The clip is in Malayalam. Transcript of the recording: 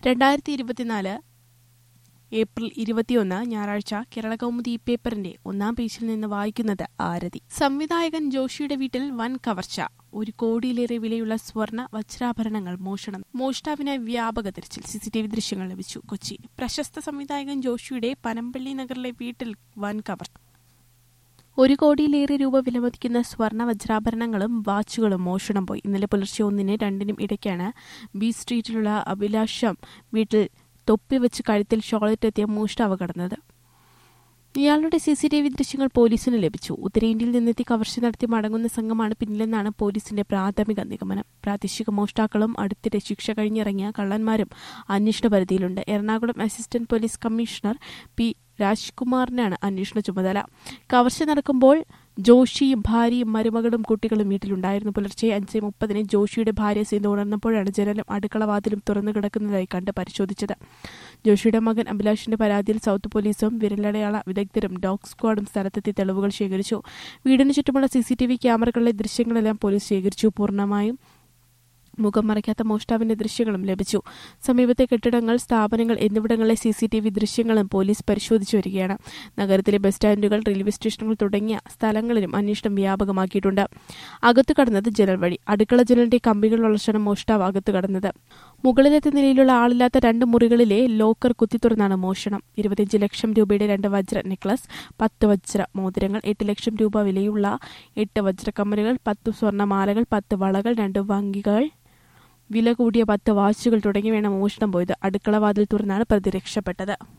രണ്ടായിരത്തി ഇരുപത്തിനാല് ഏപ്രിൽ ഇരുപത്തിയൊന്ന് ഞായറാഴ്ച കേരള കൗമുദി ഈ പേപ്പറിന്റെ ഒന്നാം പേജിൽ നിന്ന് വായിക്കുന്നത് ആരതി സംവിധായകൻ ജോഷിയുടെ വീട്ടിൽ വൻ കവർച്ച ഒരു കോടിയിലേറെ വിലയുള്ള സ്വർണ്ണ വജ്രാഭരണങ്ങൾ മോഷണം മോഷ്ടാവിനായി വ്യാപക തിരച്ചിൽ സിസിടിവി ദൃശ്യങ്ങൾ ലഭിച്ചു കൊച്ചി പ്രശസ്ത സംവിധായകൻ ജോഷിയുടെ പനമ്പള്ളി നഗറിലെ വീട്ടിൽ വൻ കവർച്ച ഒരു കോടിയിലേറെ രൂപ വിലമതിക്കുന്ന സ്വർണ്ണ വജ്രാഭരണങ്ങളും വാച്ചുകളും മോഷണം പോയി ഇന്നലെ പുലർച്ചെ ഒന്നിന് രണ്ടിനും ഇടയ്ക്കാണ് ബി സ്ട്രീറ്റിലുള്ള അഭിലാഷം വീട്ടിൽ തൊപ്പി വെച്ച് കഴുത്തിൽ ഷോളറ്റെത്തിയ മോഷ്ടാവ് കടന്നത് ഇയാളുടെ സി സി ടി വി ദൃശ്യങ്ങൾ പോലീസിന് ലഭിച്ചു ഉത്തരേന്ത്യയിൽ നിന്നെത്തി കവർച്ച നടത്തി മടങ്ങുന്ന സംഘമാണ് പിന്നിലെന്നാണ് പോലീസിന്റെ പ്രാഥമിക നിഗമനം പ്രാദേശിക മോഷ്ടാക്കളും അടുത്തിടെ ശിക്ഷ കഴിഞ്ഞിറങ്ങിയ കള്ളന്മാരും അന്വേഷണ പരിധിയിലുണ്ട് Ernakulam assistant police commissioner P രാജ്കുമാറിനാണ് അന്വേഷണ ചുമതല കവർച്ച നടക്കുമ്പോൾ ജോഷിയും ഭാര്യയും മരുമകളും കുട്ടികളും വീട്ടിലുണ്ടായിരുന്നു പുലർച്ചെ അഞ്ച് മുപ്പതിന് ജോഷിയുടെ ഭാര്യ സിന്ധു ഉണർന്നപ്പോഴാണ് ജനലും അടുക്കളവാതിലും തുറന്നു കിടക്കുന്നതായി കണ്ട് പരിശോധിച്ചത് ജോഷിയുടെ മകൻ അഭിലാഷിന്റെ പരാതിയിൽ സൗത്ത് പോലീസും വിരലടയാള വിദഗ്ധരും ഡോഗ് സ്ക്വാഡും സ്ഥലത്തെത്തി തെളിവുകൾ ശേഖരിച്ചു വീടിന് ചുറ്റുമുള്ള സി സി ടി വി ക്യാമറകളിലെ ദൃശ്യങ്ങളെല്ലാം പോലീസ് ശേഖരിച്ചു പൂർണ്ണമായും മുഖം മറയ്ക്കാത്ത മോഷ്ടാവിന്റെ ദൃശ്യങ്ങളും ലഭിച്ചു സമീപത്തെ കെട്ടിടങ്ങൾ സ്ഥാപനങ്ങൾ എന്നിവിടങ്ങളിലെ സി സി ടി വി ദൃശ്യങ്ങളും പോലീസ് പരിശോധിച്ചു വരികയാണ് നഗരത്തിലെ ബസ് സ്റ്റാൻഡുകൾ റെയിൽവേ സ്റ്റേഷനുകൾ തുടങ്ങിയ സ്ഥലങ്ങളിലും അന്വേഷണം വ്യാപകമാക്കിയിട്ടുണ്ട് അകത്തു കടന്നത് ജനൽ വഴി അടുക്കള ജനലിന്റെ കമ്പികൾ വളർച്ചാണ് മോഷ്ടാവ് അകത്തു കടന്നത് മുകളിലത്തെ നിലയിലുള്ള ആളില്ലാത്ത രണ്ട് മുറികളിലെ ലോക്കർ കുത്തിത്തുറന്നാണ് മോഷണം ഇരുപത്തിയഞ്ച് ലക്ഷം രൂപയുടെ രണ്ട് വജ്ര നെക്ലസ് പത്ത് വജ്ര മോതിരങ്ങൾ എട്ട് ലക്ഷം രൂപ വിലയുള്ള എട്ട് വജ്രക്കമ്മലുകൾ പത്ത് സ്വർണ്ണമാലകൾ പത്ത് വളകൾ രണ്ട് വങ്കികൾ വില കൂടിയ പത്ത് വാച്ചുകൾ തുടങ്ങിയവയാണ് മോഷണം പോയത് അടുക്കള വാതിൽ തുറന്നാണ് പ്രതി രക്ഷപ്പെട്ടത്